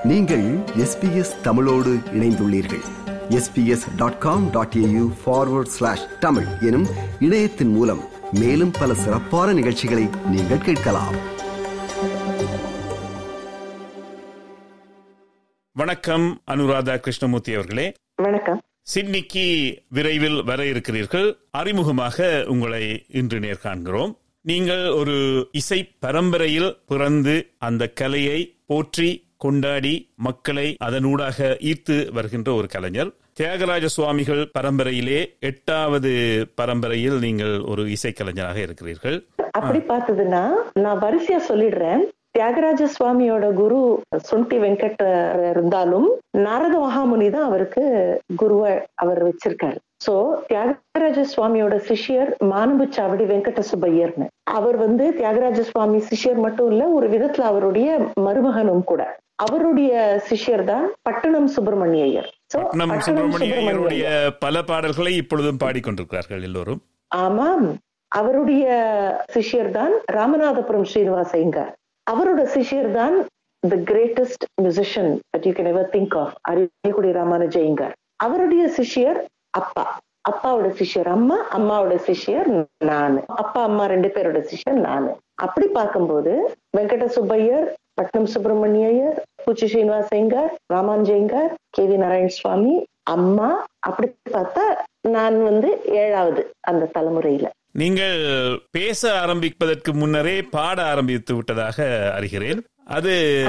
நீங்கள் எஸ்பிஎஸ் தமிழோடு இணைந்துள்ளீர்கள் SBS dot com dot A U forward slash Tamil எனும் இணையத்தின் மூலம் மேலும் பல சிறப்பான நிகழ்ச்சிகளை நீங்கள் கேட்கலாம் வணக்கம் அனுராதா கிருஷ்ணமூர்த்தி அவர்களே வணக்கம் சிட்னிக்கு விரைவில் வர இருக்கிறீர்கள் அறிமுகமாக உங்களை இன்று நேர்காண்கிறோம் நீங்கள் ஒரு இசை பரம்பரையில் பிறந்து அந்த கலையை போற்றி கொண்டாடி மக்களை அதனூடாக ஈர்த்து வருகின்ற ஒரு கலைஞர் தியாகராஜ சுவாமிகள் பரம்பரையிலே எட்டாவது பரம்பரையில் நீங்கள் ஒரு இசைக்கலைஞராக இருக்கிறீர்கள் அப்படி பார்த்ததுன்னா நான் வரிசையா சொல்லிடுறேன் தியாகராஜ சுவாமியோட குரு சுண்டி வெங்கட் இருந்தாலும் நாரத மகாமுனி தான் அவருக்கு குருவை அவர் வச்சிருக்காரு சோ தியாகராஜ சுவாமியோட சிஷ்யர் மானம்பு சாவடி வெங்கட சுப்பையர்னு அவர் வந்து தியாகராஜ சுவாமி சிஷ்யர் மட்டும் இல்ல ஒரு விதத்துல அவருடைய மருமகனும் கூட அவருடைய சிஷ்யர் தான் பட்டணம் சுப்பிரமணிய ஐயர் So, பட்னம் பட்டணம் சுப்பிரமணிய சுப்பிரமணிய ஐயருடைய பல பாடல்களை இப்பொழுதும் பாடிக்கொண்டிருக்கிறார்கள் எல்லோரும் ஆமாம் அவருடைய சிஷ்யர் தான் ராமநாதபுரம் ஸ்ரீனிவாச ஐயங்கார் அவரோட சிஷ்யர் தான் the greatest musician that you can ever think of Ariyakudi Ramanuja Iyengar அவருடைய சிஷ்யர் அப்பா அப்பாவோட சிஷ்யர் அம்மா அம்மாவோட சிஷ்யர் நானு அப்பா அம்மா ரெண்டு பேரோட சிஷ்யர் நானு அப்படி பார்க்கும்போது வெங்கட சுப்பையர் பட்னம் சுப்பிரமணியர் பூச்சி ஸ்ரீனிவாச ஐயங்கார் ராமானுஜ ஐயங்கார் கே வி நாராயண சுவாமி அம்மா அப்படி பார்த்தா நான் வந்து ஏழாவது அந்த தலைமுறையில நீங்கள் பேச ஆரம்பிப்பதற்கு முன்னரே பாட ஆரம்பித்து விட்டதாக அறிகிறேன் அது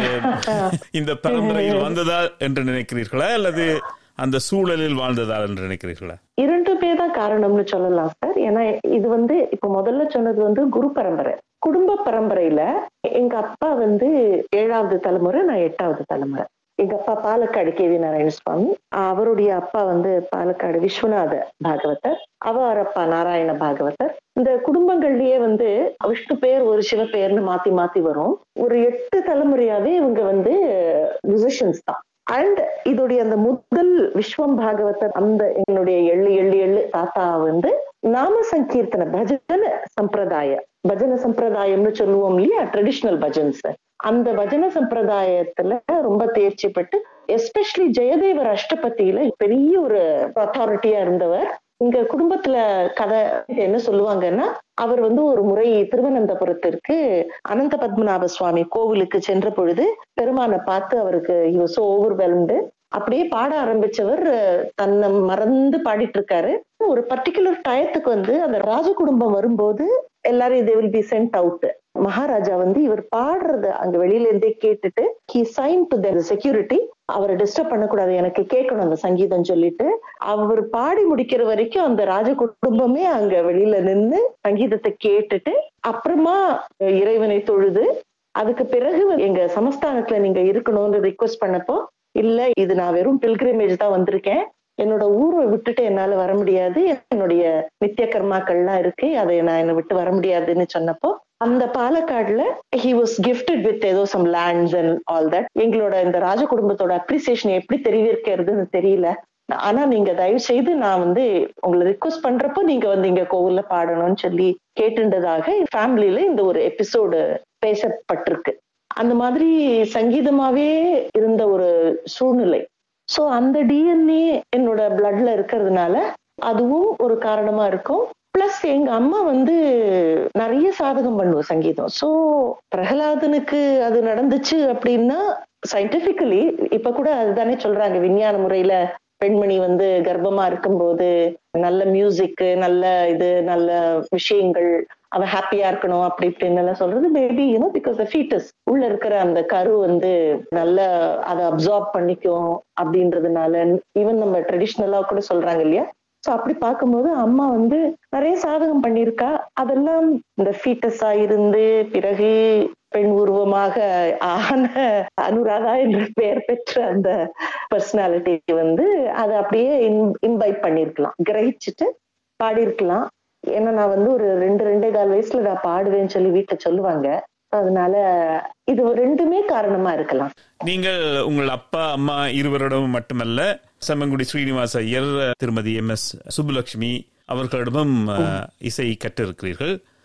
இந்த பரம்பரையில் வந்ததா என்று நினைக்கிறீர்களா அல்லது அந்த சூழலில் வாழ்ந்ததா என்று நினைக்கிறீர்களா இரண்டுமே தான் காரணம்னு சொல்லலாம் சார் ஏன்னா இது வந்து இப்ப முதல்ல சொன்னது வந்து குரு பரம்பரை குடும்ப பரம்பரையில எங்க அப்பா வந்து ஏழாவது தலைமுறை நான் எட்டாவது தலைமுறை எங்க அப்பா பாலக்காடு கே வி நாராயண சுவாமி அவருடைய அப்பா வந்து பாலக்காடு விஸ்வநாத பாகவதர் அவர் அப்பா நாராயண பாகவதர் இந்த குடும்பங்கள்லயே வந்து விஷ்ணு பேர் ஒரு சிவ பேர்னு மாத்தி மாத்தி வரும் ஒரு எட்டு தலைமுறையாவே இவங்க வந்து மியூசிஷியன்ஸ் தான் அண்ட் இதோடைய அந்த முதல் விஸ்வம் பாகவதர் அந்த என்னுடைய எள்ளு எள்ளு எள்ளு தாத்தா வந்து நாம சங்கீர்த்தன பஜன சம்பிரதாய பஜன சம்பிரதாயம்னு சொல்லுவோம் இல்லையா ட்ரெடிஷ்னல் பஜன்ஸ் அந்த பஜன சம்பிரதாயத்துல ரொம்ப தேர்ச்சி பெற்று எஸ்பெஷலி ஜெயதேவர் அஷ்டபதியில பெரிய ஒரு அத்தாரிட்டியா இருந்தவர் இங்க குடும்பத்துல கதை என்ன சொல்லுவாங்கன்னா அவர் வந்து ஒரு முறை திருவனந்தபுரத்திற்கு அனந்த பத்மநாப சுவாமி கோவிலுக்கு சென்ற பொழுது பெருமானை பார்த்து அவருக்கு சோ ஓவர்வெல்ம்டு அப்படியே பாட ஆரம்பிச்சவர் தன்னை மறந்து பாடிட்டு இருக்காரு ஒரு பர்டிகுலர் டயத்துக்கு வந்து அந்த ராஜ குடும்பம் வரும்போது எல்லாரும் இது will be sent out Maharaja வந்து இவர் பாடுறத அங்க வெளியில இருந்தே கேட்டுட்டு he sign to the security அவரை டிஸ்டர்ப் பண்ணக்கூடாது எனக்கு கேட்கணும் அந்த சங்கீதம் சொல்லிட்டு அவர் பாடி முடிக்கிற வரைக்கும் அந்த ராஜ குடும்பமே அங்க வெளியில நின்னு சங்கீதத்தை கேட்டுட்டு அப்புறமா இறைவனை தொழுது அதுக்கு பிறகு எங்க சமஸ்தானத்துல நீங்க இருக்கணும்னு ரிக்வஸ்ட் பண்ணப்போ இல்ல இது நான் வெறும் பில்கிரிமேஜ் தான் வந்திருக்கேன் என்னோட ஊரை விட்டுட்டு என்னால வர முடியாது என்னுடைய நித்திய கர்மாக்கள்லாம் இருக்கு அதை நான் என்னை விட்டு வர முடியாதுன்னு சொன்னப்போ அந்த பாலக்காடுல ஹி வாஸ் கிஃப்டட் வித் ஏதோ some lands and all that எங்களோட இந்த ராஜ குடும்பத்தோட அப்ரிசியேஷன் எப்படி தெரிவிக்கிறதுன்னு தெரியல ஆனா நீங்க தயவு செய்து நான் வந்து உங்களை ரிக்வஸ்ட் பண்றப்போ நீங்க வந்து இங்க கோவில்ல பாடணும்னு சொல்லி கேட்டுண்டதாக ஃபேமிலியில இந்த ஒரு எபிசோடு பேசப்பட்டிருக்கு அந்த மாதிரி சங்கீதமாவே இருந்த ஒரு சூழ்நிலை சோ அந்த டிஎன்ஏ என்னோட பிளட்ல இருக்கிறதுனால அதுவும் ஒரு காரணமா இருக்கும் பிளஸ் எங்க அம்மா வந்து நிறைய சாதகம் பண்ணுவோம் சங்கீதம் சோ பிரகலாதனுக்கு அது நடந்துச்சு அப்படின்னா சயின்டிபிக்கலி இப்ப கூட அதுதானே சொல்றாங்க விஞ்ஞான முறையில பெண்மணி வந்து கர்ப்பமா இருக்கும்போது நல்ல மியூசிக் நல்ல இது நல்ல விஷயங்கள் அவ ஹாப்பியா இருக்கணும் அப்படி இப்படின்னு எல்லாம் சொல்றது மேபி யூனோ பிகாஸ் ஃபீட்டஸ் உள்ள இருக்கிற அந்த கரு வந்து நல்ல அதை அப்சார்ப் பண்ணிக்கும் அப்படின்றதுனால ஈவன் நம்ம ட்ரெடிஷ்னலா கூட சொல்றாங்க இல்லையா சோ அப்படி பார்க்கும்போது அம்மா வந்து நிறைய சாதகம் பண்ணியிருக்கா அதெல்லாம் இந்த ஃபீட்டஸா இருந்து பிறகு பெண் உருவமாக ஆன அனுராதா என்ற பெயர் பெற்ற அந்த பர்சனாலிட்டி வந்து அதை அப்படியே இன்வைட் பண்ணிருக்கலாம் கிரகிச்சுட்டு பாடியிருக்கலாம் ஏன்னா நான் வந்து ஒரு ரெண்டு ரெண்டே கால் வயசுல நான் பாடுவேன்னு சொல்லி வீட்டுல சொல்லுவாங்க அதனால இது ரெண்டுமே காரணமா இருக்கலாம் நீங்கள் உங்கள் அப்பா அம்மா இருவரிடமும் மட்டுமல்ல செம்மங்குடி ஸ்ரீனிவாச ஐயர் திருமதி எம் எஸ் சுப்புலட்சுமி அவர்களிடமும் அஹ், இசை கற்றிருக்கிறீர்கள்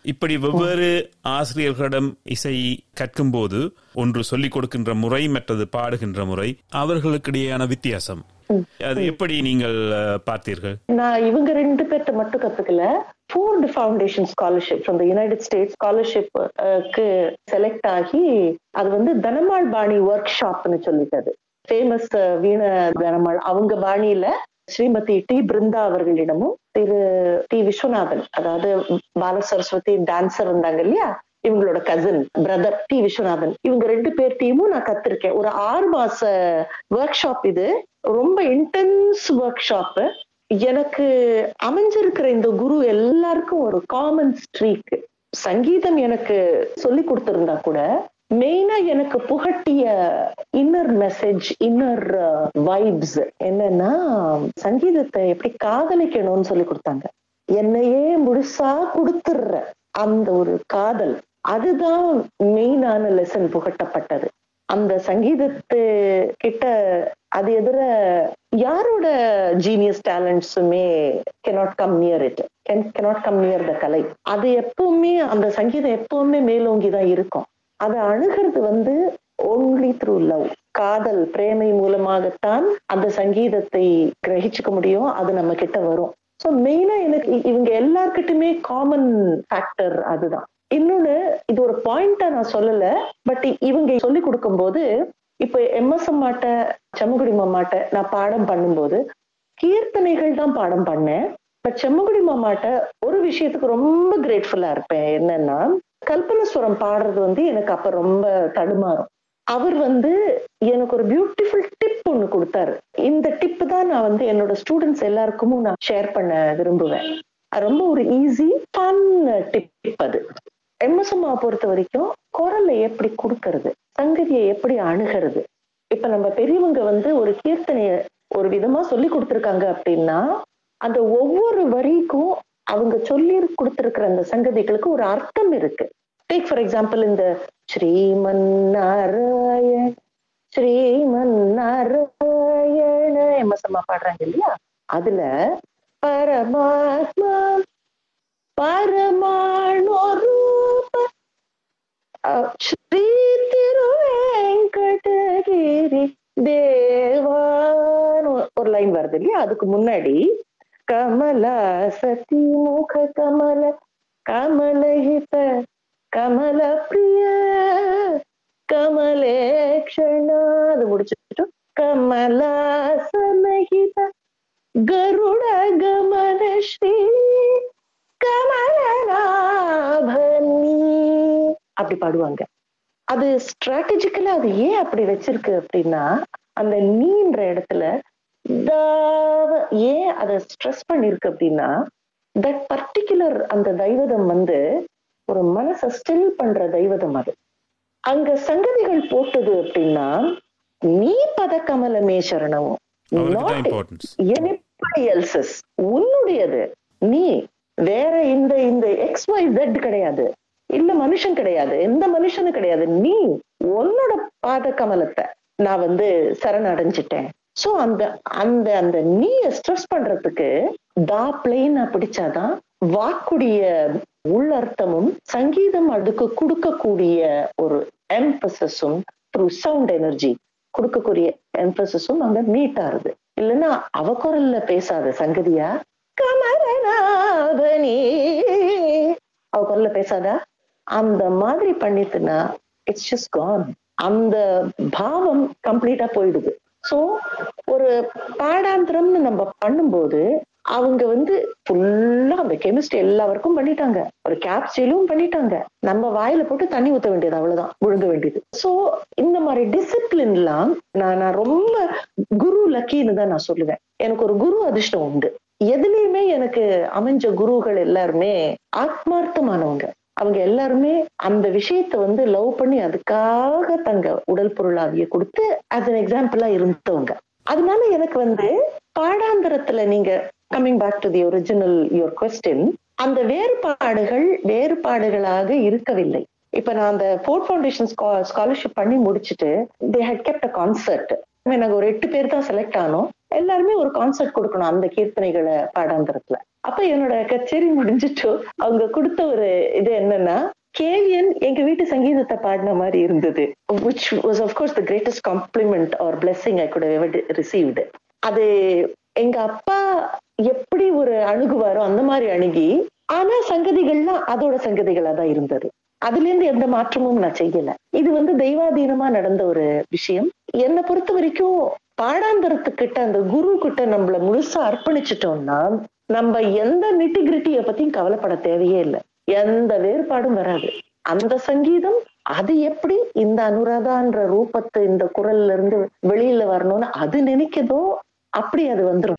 இப்படி வெவ்வேறு ஆசிரியர்களிடம் இசை கற்கும் போது ஒன்று சொல்லிக் கொடுக்கின்ற முறை மற்றது பாடுகின்ற முறை அவர்களுக்கிடையேயான வித்தியாசம் அது எப்படி நீங்கள் அஹ், பார்த்தீர்கள் நான் இவங்க ரெண்டு பேர்ட்ட மட்டும் கத்துக்கல Ford Foundation scholarship from the United States ஸ்காலர்ஷிப்க்கு செலக்ட் ஆகி அது வந்து தனமாள் பாணி ஒர்க் ஷாப்னு சொல்லிட்டது ஃபேமஸ் வீண தனமாள் அவங்க பாணியில ஸ்ரீமதி டி பிருந்தா அவர்களிடமும் திரு டி விஸ்வநாதன் அதாவது பால சரஸ்வதி டான்சர் இருந்தாங்க இல்லையா இவங்களோட கசின் பிரதர் டி விஸ்வநாதன் இவங்க ரெண்டு பேர்ட்டையும் நான் கத்திருக்கேன் ஒரு ஆறு மாச ஒர்க் ஷாப் இது ரொம்ப இன்டென்ஸ் ஒர்க் ஷாப் எனக்கு அமைஞ்சிருக்கிற இந்த குரு எல்லாருக்கும் ஒரு காமன் ஸ்ட்ரீக் சங்கீதம் எனக்கு சொல்லி கொடுத்திருந்தா கூட மெயினா எனக்கு புகட்டிய இன்னர் மெசேஜ் இன்னர் வைப்ஸ் என்னன்னா சங்கீதத்தை எப்படி காதலிக்கணும்னு சொல்லி கொடுத்தாங்க என்னையே முழுசா கொடுத்துடுற அந்த ஒரு காதல் அதுதான் மெயினான லெசன் புகட்டப்பட்டது அந்த சங்கீதத்து கிட்ட அது எதிர யாரோட ஜீனியஸ் டேலண்ட்ஸுமே cannot come near it cannot come near the கலை அது எப்பவுமே அந்த சங்கீதம் எப்பவுமே மேலோங்கி தான் இருக்கும் அதை அணுகிறது வந்து ஓன்லி த்ரூ லவ் காதல் பிரேமை மூலமாகத்தான் அந்த சங்கீதத்தை கிரகிச்சுக்க முடியும் அது நம்ம கிட்ட வரும் ஸோ மெயினா எனக்கு இ- இவங்க எல்லார்கிட்டயுமே காமன் ஃபேக்டர் அதுதான் இன்னொன்னு இது ஒரு பாயிண்டா நான் சொல்லல பட் இவங்க சொல்லி கொடுக்கும்போது இப்ப எம்எஸ் அம்மாட்ட செம்மகுடி மாமாட்ட நான் பாடம் பண்ணும்போது கீர்த்தனைகள் தான் பாடம் பண்ணேன் பட் செம்மகுடி மாமாட்ட ஒரு விஷயத்துக்கு ரொம்ப கிரேட்ஃபுல்லா இருப்பேன் என்னன்னா கல்பனஸ்வரம் பாடுறது வந்து எனக்கு அப்ப ரொம்ப தடுமாறும் அவர் வந்து எனக்கு ஒரு பியூட்டிஃபுல் டிப் ஒண்ணு கொடுத்தாரு இந்த டிப் தான் நான் வந்து என்னோட ஸ்டூடெண்ட்ஸ் எல்லாருக்கும் நான் ஷேர் பண்ண விரும்புவேன் அது ரொம்ப ஒரு ஈஸி ஃபன் டிப் அது எம்எஸ்எம்மா பொறுத்த வரைக்கும் குரலை எப்படி கொடுக்கறது சங்கதியை எப்படி அணுகிறது இப்ப நம்ம பெரியவங்க வந்து ஒரு கீர்த்தனைய ஒரு விதமா சொல்லி கொடுத்துருக்காங்க அப்படின்னா அந்த ஒவ்வொரு வரிக்கும் அவங்க சொல்லி கொடுத்திருக்கிற அந்த சங்கதிகளுக்கு ஒரு அர்த்தம் இருக்கு டேக் ஃபார் எக்ஸாம்பிள் இந்த ஸ்ரீமன் நாராயண் ஸ்ரீமன் நாராயண எம்எஸ்எம்மா பாடுறாங்க இல்லையா அதுல பரமாத்மா பரமாணு ரூப அஹ், ஸ்ரீ திருவேங்கடகிரி தேவான் ஒரு லைன் வருது இல்லையா அதுக்கு முன்னாடி கமலா சதி முக கமல கமலஹித கமல பிரிய கமலேக்ஷணா அது முடிச்சுட்டு கமலா சமஹித கருட கமன ஸ்ரீ கமலநாபனி அப்படி பாடுவாங்க அது ஸ்ட்ராட்டஜிக்கலா அது ஏன் அப்படி வச்சிருக்கு அப்படின்னா அந்த நீன்ற இடத்துல தாவ ஏன் அதை ஸ்ட்ரெஸ் பண்ணிருக்கு அப்படின்னா தட் பர்டிகுலர் அந்த தெய்வதம் வந்து ஒரு மனசை ஸ்டில் பண்ற தெய்வதம் அது அங்க சங்கதிகள் போட்டது அப்படின்னா நீ பத கமலமே சரணம் அவருக்கு தான் Not இம்பார்ட்டன்ஸ் anybody else's உன்னுடையது நீ வேற இந்த இந்த எக்ஸ் ஒய் Z கிடையாது இல்ல மனுஷன் கிடையாது எந்த மனுஷனும் கிடையாது நீ உன்னோட பாத கமலத்தை நான் வந்து சரணடைஞ்சிட்டேன் சோ அந்த அந்த அந்த நீய ஸ்ட்ரெஸ் பண்றதுக்கு தா பிளெயினா பிடிச்சாதான் வாக்குடைய உள்ளர்த்தமும் சங்கீதம் அதுக்கு கொடுக்கக்கூடிய ஒரு எம்பசஸும் த்ரூ சவுண்ட் எனர்ஜி கொடுக்கக்கூடிய எம்பசஸும் அங்க மீட் ஆறுது இல்லைன்னா அவ குரல்ல பேசாத சங்கதியா கமலநாதனி அவ குரல்ல பேசாதா அந்த மாதிரி பண்ணிட்டுனா இட்ஸ் ஜஸ்ட் கான் அந்த பாவம் கம்ப்ளீட்டா போயிடுது சோ ஒரு பாடாந்திரம்னு நம்ம பண்ணும்போது அவங்க வந்து ஃபுல்லா அந்த கெமிஸ்ட்ரி எல்லாருக்கும் பண்ணிட்டாங்க ஒரு கேப்சூலும் பண்ணிட்டாங்க நம்ம வாயில போட்டு தண்ணி ஊத்த வேண்டியது அவ்வளவுதான் முழுங்க வேண்டியது சோ இந்த மாதிரி டிசிப்ளின்லாம் நான் நான் ரொம்ப குரு லக்கின்னு தான் நான் சொல்லுவேன் எனக்கு ஒரு குரு அதிர்ஷ்டம் உண்டு எதுலயுமே எனக்கு அமைஞ்ச குருகள் எல்லாருமே ஆத்மார்த்தமானவங்க அவங்க எல்லாருமே அந்த விஷயத்த வந்து லவ் பண்ணி அதுக்காக தங்க உடல் பொருளாவிய கொடுத்து as an எக்ஸாம்பிளா இருந்தவங்க அதனால எனக்கு வந்து பாடாந்திரத்துல நீங்க coming back to the original your question அந்த வேறுபாடுகள் வேறுபாடுகளாக இருக்கவில்லை இப்ப நான் அந்த ஃபோர்ட் ஃபவுண்டேஷன் ஸ்காலர்ஷிப் பண்ணி முடிச்சுட்டு they had kept a concert நாங்க ஒரு எட்டு பேர் தான் செலக்ட் ஆனோம் எல்லாருமே ஒரு கான்சர்ட் கொடுக்கணும் அந்த கீர்த்தனைகளை பாடாந்திரத்துல அப்ப என்னோட கச்சேரி முடிஞ்சிட்டு அவங்க கொடுத்த ஒரு இது என்னன்னா கேவியன் எங்க வீட்டு சங்கீதத்தை பாடின மாதிரி இருந்தது which was of course the greatest compliment or blessing I could have ever received அது எங்க அப்பா எப்படி ஒரு அணுகுவாரோ அந்த மாதிரி அணுகி ஆனா சங்கதிகள்லாம் அதோட சங்கதிகளா தான் இருந்தது அதுல இருந்து எந்த மாற்றமும் நான் செய்யல இது வந்து தெய்வாதீனமா நடந்த ஒரு விஷயம் என்னை பொறுத்த வரைக்கும் பாடாந்தரத்துக்கிட்ட அந்த குரு கிட்ட நம்மள முழுசா அர்ப்பணிச்சிட்டோம்னா நம்ம எந்த நிட்டிகிரிட்டிய பத்தியும் கவலைப்பட தேவையே இல்லை எந்த வேறுபாடும் வராது அந்த சங்கீதம் அது எப்படி இந்த அனுராதான்ற ரூபத்தை இந்த குரல்ல இருந்து வெளியில வரணும்னு அது நினைக்குதோ அப்படி அது வந்துரும்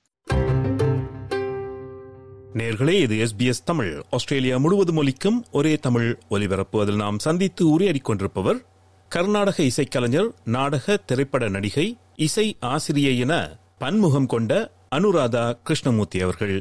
நேர்களே இது எஸ்பிஎஸ் தமிழ் ஆஸ்திரேலியா முழுவதும் ஒலிக்கும் ஒரே தமிழ் ஒலிபரப்பு அதில் நாம் சந்தித்து உரையாடிக் கொண்டிருப்பவர் கர்நாடக இசைக்கலைஞர் நாடக திரைப்பட நடிகை இசை ஆசிரியை என பன்முகம் கொண்ட அனுராதா கிருஷ்ணமூர்த்தி அவர்கள்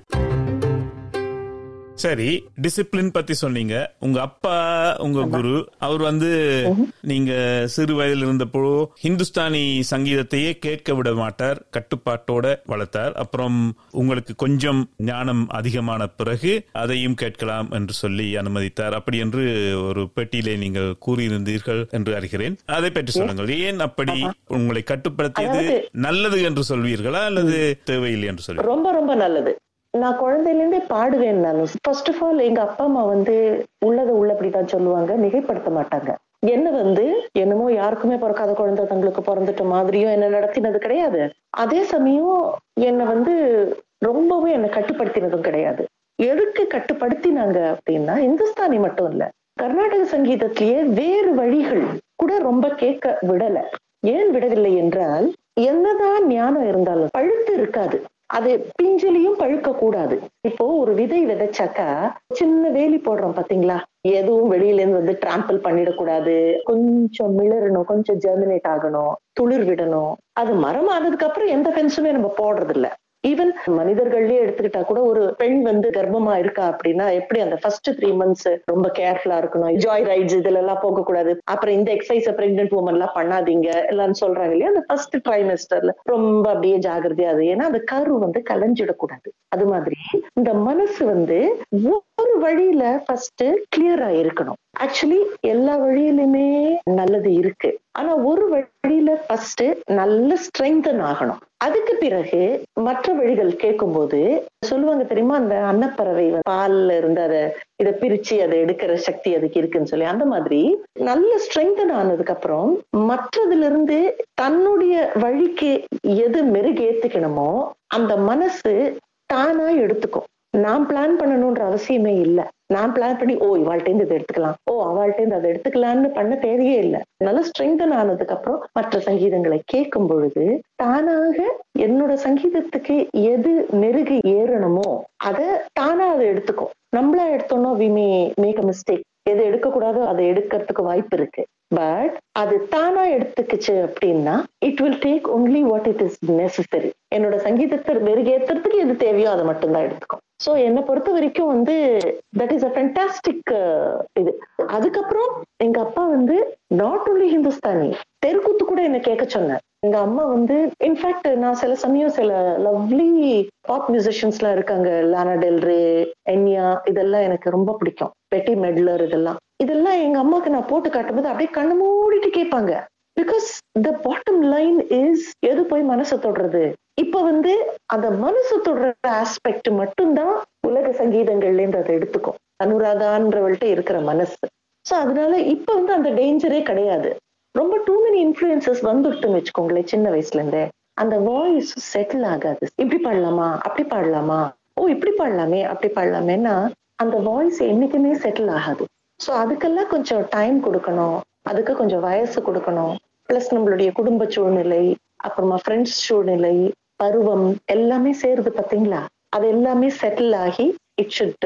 சரி டிசிப்ளின் பத்தி சொன்னீங்க உங்க அப்பா உங்க குரு அவர் வந்து நீங்க சிறு வயதில் இருந்தப்போ ஹிந்துஸ்தானி சங்கீதத்தையே கேட்க விட மாட்டார் கட்டுப்பாட்டோட வளர்த்தார் அப்புறம் உங்களுக்கு கொஞ்சம் ஞானம் அதிகமான பிறகு அதையும் கேட்கலாம் என்று சொல்லி அனுமதித்தார் அப்படி என்று ஒரு பெட்டியிலே நீங்கள் கூறியிருந்தீர்கள் என்று அறிகிறேன் அதை பற்றி சொல்லுங்கள் ஏன் அப்படி உங்களை கட்டுப்படுத்தியது நல்லது என்று சொல்வீர்களா அல்லது தேவையில்லை என்று சொல்லி ரொம்ப ரொம்ப நல்லது நான் குழந்தையில இருந்தே பாடுவேன் நான் ஃபர்ஸ்ட் ஆஃப் ஆல் எங்க அப்பா அம்மா வந்து உள்ளதை உள்ளபடிதான் சொல்லுவாங்க மிகைப்படுத்த மாட்டாங்க என்ன வந்து என்னமோ யாருக்குமே பிறக்காத குழந்தை தங்களுக்கு பிறந்துட்ட மாதிரியும் என்ன நடத்தினது கிடையாது அதே சமயம் என்னை வந்து ரொம்பவே என்னை கட்டுப்படுத்தினதும் கிடையாது எதுக்கு கட்டுப்படுத்தினாங்க அப்படின்னா இந்துஸ்தானி மட்டும் இல்ல கர்நாடக சங்கீதத்திலேயே வேறு வழிகள் கூட ரொம்ப கேட்க விடல ஏன் விடவில்லை என்றால் என்னதான் ஞானம் இருந்தாலும் பழுத்து இருக்காது அது பிஞ்சிலையும் பழுக்க கூடாது இப்போ ஒரு விதை விதைச்சாக்கா சின்ன வேலி போடுறோம் பாத்தீங்களா எதுவும் வெளியில இருந்து வந்து டிராம்பிள் பண்ணிடக்கூடாது கொஞ்சம் மிளறணும் கொஞ்சம் ஜெர்மினேட் ஆகணும் துளிர் விடணும் அது மரம் ஆனதுக்கு அப்புறம் எந்த ஃபென்ஸுமே நம்ம போடுறது இல்ல ஈவன் மனிதர்கள்லயே எடுத்துக்கிட்டா கூட ஒரு பெண் வந்து கர்ப்பமா இருக்கா அப்படின்னா எப்படி அந்த ஃபர்ஸ்ட் த்ரீ மந்த்ஸ் ரொம்ப கேர்ஃபுல்லா இருக்கணும் ஜாய் ரைட்ஸ் இதுல எல்லாம் போக கூடாது அப்புறம் இந்த எக்ஸசைஸ் பிரெக்னென்ட் உமன் எல்லாம் பண்ணாதீங்க எல்லாம் சொல்றாங்க இல்லையா அந்த ஃபர்ஸ்ட் ட்ரைமெஸ்டர்ல ரொம்ப அப்படியே ஜாகிரதையா அது ஏன்னா அந்த கரு வந்து கலைஞ்சிடக்கூடாது அது மாதிரி இந்த மனசு வந்து ஒரு வழியில ஃபர்ஸ்ட் கிளியரா இருக்கணும் ஆக்சுவலி எல்லா வழியிலுமே நல்லது இருக்கு ஆனா ஒரு வழியில ஃபர்ஸ்ட் நல்ல ஸ்ட்ரெங்தன் ஆகணும் அதுக்கு பிறகு மற்ற வழிகள் கேட்கும்போது சொல்லுவாங்க தெரியுமா அந்த அன்னப்பறவை பால்ல இருந்து அதை இதை பிரிச்சு அதை எடுக்கிற சக்தி அதுக்கு இருக்குன்னு சொல்லி அந்த மாதிரி நல்ல ஸ்ட்ரெங்தன் ஆனதுக்கு அப்புறம் மற்றதுல இருந்து தன்னுடைய வழிக்கு எது மெருகேத்துக்கணுமோ அந்த மனசு தானா எடுத்துக்கும் நான் பிளான் பண்ணணும்ன்ற அவசியமே இல்லை நான் பிளான் பண்ணி ஓ இவாள்கிட்ட இதை எடுத்துக்கலாம் ஓ அவள்கிட்ட அதை எடுத்துக்கலாம்னு பண்ண தேவையே இல்லை நல்லா ஸ்ட்ரெங்தன் ஆனதுக்கு அப்புறம் மற்ற சங்கீதங்களை கேட்கும் பொழுது தானாக என்னோட சங்கீதத்துக்கு எது நெருகி ஏறணுமோ அதை தானா அதை எடுத்துக்கும் நம்மளா எடுத்தோம்னா we may make a mistake எது எடுக்கக்கூடாதோ அதை எடுக்கிறதுக்கு வாய்ப்பு இருக்கு பட் அது தானா எடுத்துக்கிச்சு அப்படின்னா it will take only what it is necessary என்னோட சங்கீதத்தை மெருகேற்றுறதுக்கு எது தேவையோ அதை மட்டும்தான் எடுத்துக்கும் சோ என்னை பொறுத்த வரைக்கும் வந்து தட் இஸ் அ ஃபென்டாஸ்டிக் இது அதுக்கப்புறம் எங்க அப்பா வந்து நாட் ஓன்லி ஹிந்துஸ்தானி தெருக்கூத்து கூட என்ன கேட்க சொன்னார் எங்க அம்மா வந்து இன்ஃபேக்ட் நான் சில சமயம் சில லவ்லி பாப் மியூசிஷியன்ஸ் எல்லாம் இருக்காங்க லானா டெல்ரே என்யா இதெல்லாம் எனக்கு ரொம்ப பிடிக்கும் பெட்டி மெட்லர் இதெல்லாம் இதெல்லாம் எங்க அம்மாக்கு நான் போட்டு காட்டும்போது அப்படியே கண்ணு மூடிட்டு கேட்பாங்க because the bottom line is எது போய் மனசை தொடுறது இப்ப வந்து அந்த மனசு தொடுற ஆஸ்பெக்ட் மட்டும்தான் உலக சங்கீதங்கள்ல இருந்து அதை எடுத்துக்கும் அனுராதான்றவள்கிட்ட இருக்கிற மனசு சோ அதனால இப்ப வந்து அந்த டேஞ்சரே கிடையாது ரொம்ப டூ மெனி இன்ஃபுளுசஸ் வந்துட்டுன்னு வச்சுக்கோங்களேன் சின்ன வயசுல இருந்தே அந்த வாய்ஸ் செட்டில் ஆகாது இப்படி பாடலாமா அப்படி பாடலாமா ஓ இப்படி பாடலாமே அப்படி பாடலாமேன்னா அந்த வாய்ஸ் என்னைக்குமே செட்டில் ஆகாது ஸோ அதுக்கெல்லாம் கொஞ்சம் டைம் கொடுக்கணும் அதுக்கு கொஞ்சம் வயசு கொடுக்கணும் பிளஸ் நம்மளுடைய குடும்ப சூழ்நிலை அப்புறமா ஃப்ரெண்ட்ஸ் சூழ்நிலை பருவம் எல்லாமே சேருது பாத்தீங்களா அது எல்லாமே செட்டில் ஆகி இட் ஷுட்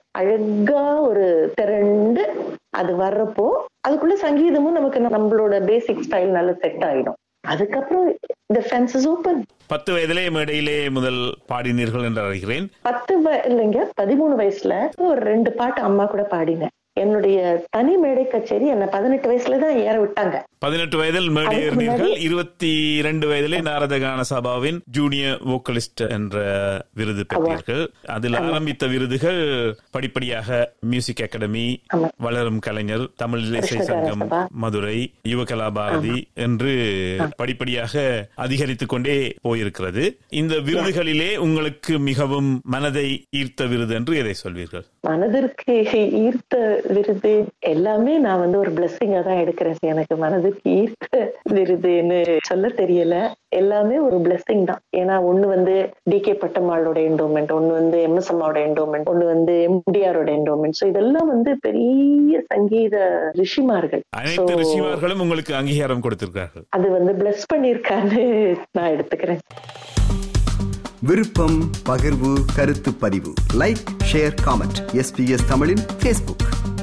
அழகா ஒரு திரண்டு அது வர்றப்போ அதுக்குள்ள சங்கீதமும் நமக்கு நம்மளோட பேசிக் ஸ்டைல் நல்லா செட் ஆயிடும் அதுக்கப்புறம் இந்த ஃபென்ஸ் இஸ் ஓப்பன் பத்து வயதிலே மேடையிலே முதல் பாடினீர்கள் என்று அறிகிறேன் பத்து வ- இல்லைங்க பதிமூணு வயசுல ஒரு ரெண்டு பாட்டு அம்மா கூட பாடினேன் என்னுடைய தனி மேடை கச்சேரி என்ன பதினெட்டு வயசுல தான் ஏற விட்டாங்க பதினெட்டு வயதில் அதுக்கு மேடையேறினீர்கள் முன்னாடி- இருபத்தி இரண்டு வயதிலே நாரத கான சபாவின் ஜூனியர் வோக்கலிஸ்ட் என்ற விருது பெற்றீர்கள் அதில் ஆரம்பித்த விருதுகள் படிப்படியாக மியூசிக் அகாடமி ஆமா. வளரும் கலைஞர் தமிழ் இசை கிருஷ்ணகார சங்கம் சபா. மதுரை யுவகலா பாரதி என்று படிப்படியாக அதிகரித்துக் கொண்டே போயிருக்கிறது இந்த விருதுகளிலே உங்களுக்கு மிகவும் மனதை ஈர்த்த விருது என்று எதை சொல்வீர்கள் மனதிற்கு ஈர்த்த விருது எல்லாமே நான் வந்து ஒரு பிளெஸிங்கா தான் எடுக்கிறேன் சார். எனக்கு மனதிற்கு ஈர்த்த விருதுன்னு சொல்ல தெரியல எல்லாமே ஒரு பிளெஸிங் தான் ஏன்னா ஒண்ணு வந்து டி கே பட்டம்மாளோட என்டோமெண்ட் ஒண்ணு வந்து எம் எஸ் அம்மாவோட என்டோமெண்ட் ஒண்ணு வந்து எம்டிஆரோட என்டோமெண்ட் ஸோ இதெல்லாம் வந்து பெரிய சங்கீத ரிஷிமார்கள் அனைத்து So, ரிஷிமார்களும் உங்களுக்கு அங்கீகாரம் கொடுத்திருக்கார்கள் அது வந்து பிளஸ் பண்ணியிருக்கான்னு நான் எடுத்துக்கிறேன் விருப்பம் பகிர்வு கருத்து பதிவு லைக் ஷேர் காமெண்ட் எஸ்பிஎஸ் தமிழின் ஃபேஸ்புக்